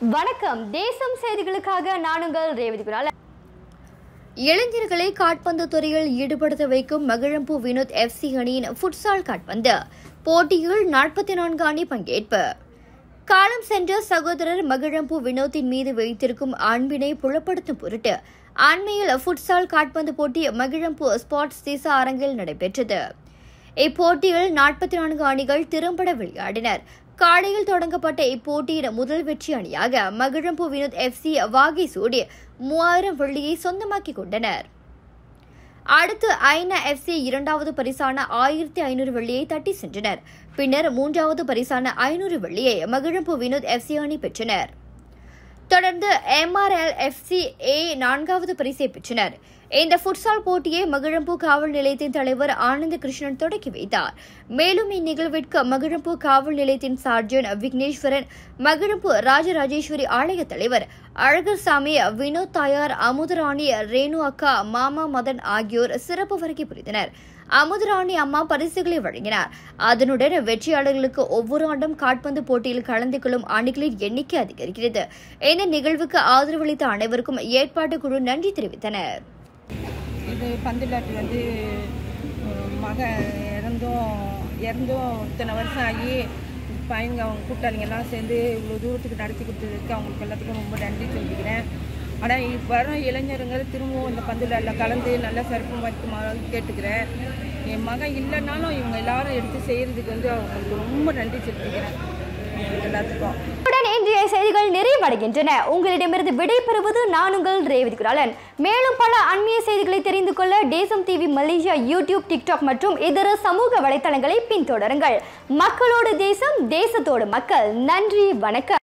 வணக்கம் தேசம் செய்திகளுக்காக நான் உங்கள் ரேவதி குரால் இளைஞர்களை காட்பந்து துறையில் ஈடுபடுத்த வைக்கும் மகிழம்பூ வினோத் எஃப்சி அணியின் ஃபுட்சால் காட்பந்து போட்டியில் நாற்பத்தி நான்கு அணி பங்கேற்பு காலம் சென்ற சகோதரர் மகிழம்பூ வினோத்தின் மீது வைத்திருக்கும் அன்பினை புலப்படுத்தும் பொருட்டு அண்மையில் ஃபுட்சால் காட்பந்து போட்டி மகிழம்பூ ஸ்போர்ட்ஸ் தேச அரங்கில் நடைபெற்றது இப்போட்டியில் நாற்பத்தி நான்கு அணிகள் திறம்பட விளையாடினர் காலையில் தொடங்கப்பட்ட இப்போட்டியின் முதல் வெற்றி அணியாக மகிழம்பூ வினோத் எஃப்சி வாகை சூடி மூவாயிரம் வெள்ளியை சொந்தமாக்கிக் கொண்டனர் அடுத்து ஐநா எஃப்சி இரண்டாவது பரிசான ஆயிரத்தி ஐநூறு வெள்ளியை தட்டி சென்றனர் பின்னர் மூன்றாவது பரிசான ஐநூறு வெள்ளியை மகிழம்பூ வினோத் எஃப்சி அணி பெற்றனர் தொடர்ந்து எம்ஆர்எல் எஃப்சி ஏ நான்காவது பரிசை பெற்றனர் இந்த ஃபுட்சால் போட்டியை மகிழம்பூ காவல் நிலையத்தின் தலைவர் ஆனந்த கிருஷ்ணன் தொடக்கி வைத்தார் மேலும் இந்நிகழ்விற்கு மகிழம்பூ காவல் நிலையத்தின் சார்ஜன் விக்னேஸ்வரன் மகிழம்பூ ராஜராஜேஸ்வரி ஆலய தலைவர் அழகர்சாமி வினோத் தாயார் அமுதராணி ரேணு அக்கா மாமா மதன் ஆகியோர் சிறப்பு வருகை புரிந்தனர் அமுதராணி அம்மா பரிசுகளை வழங்கினார் அதனுடன் வெற்றியாளர்களுக்கு ஒவ்வொரு ஆண்டும் காட்பந்து போட்டியில் கலந்து கொள்ளும் அணிகளின் எண்ணிக்கை அதிகரிக்கிறது இந்த நிகழ்வுக்கு ஆதரவளித்த அனைவருக்கும் ஏற்பாட்டு குழு நன்றி தெரிவித்தனர் இது பந்துலாட்டு வந்து உம், மக இறந்தும் இறந்தும் இத்தனை வருஷம் ஆகி பையங்க அவங்க கூட்டாளிங்கெல்லாம் சேர்ந்து இவ்வளோ தூரத்துக்கு நடத்தி கொடுத்ததுக்கு அவங்களுக்கு எல்லாத்துக்கும் ரொம்ப நன்றி சொல்லிக்கிறேன் ஆனால் இப்போ வர இளைஞருங்க திரும்பவும் இந்த பந்துலாட்டில் கலந்து நல்லா சிறப்பு வைக்குமாறு கேட்டுக்கிறேன் என் மகன் இல்லைன்னாலும் இவங்க எல்லாரும் எடுத்து செய்கிறதுக்கு வந்து அவங்களுக்கு ரொம்ப நன்றி சொல்லிக்கிறேன் எல்லாத்துக்கும் இத்துடன் இன்றைய செய்திகள் நிறைவடைகின்றன உங்களிடமிருந்து விடை பெறுவது நான் உங்கள் ரேவதி குராலன் மேலும் பல அண்மைய செய்திகளை தெரிந்து கொள்ள தேசம் டிவி மலேசியா யூடியூப் டிக்டாக் மற்றும் இதர சமூக வலைத்தளங்களை பின்தொடருங்கள் மக்களோடு தேசம் தேசத்தோடு மக்கள் நன்றி வணக்கம்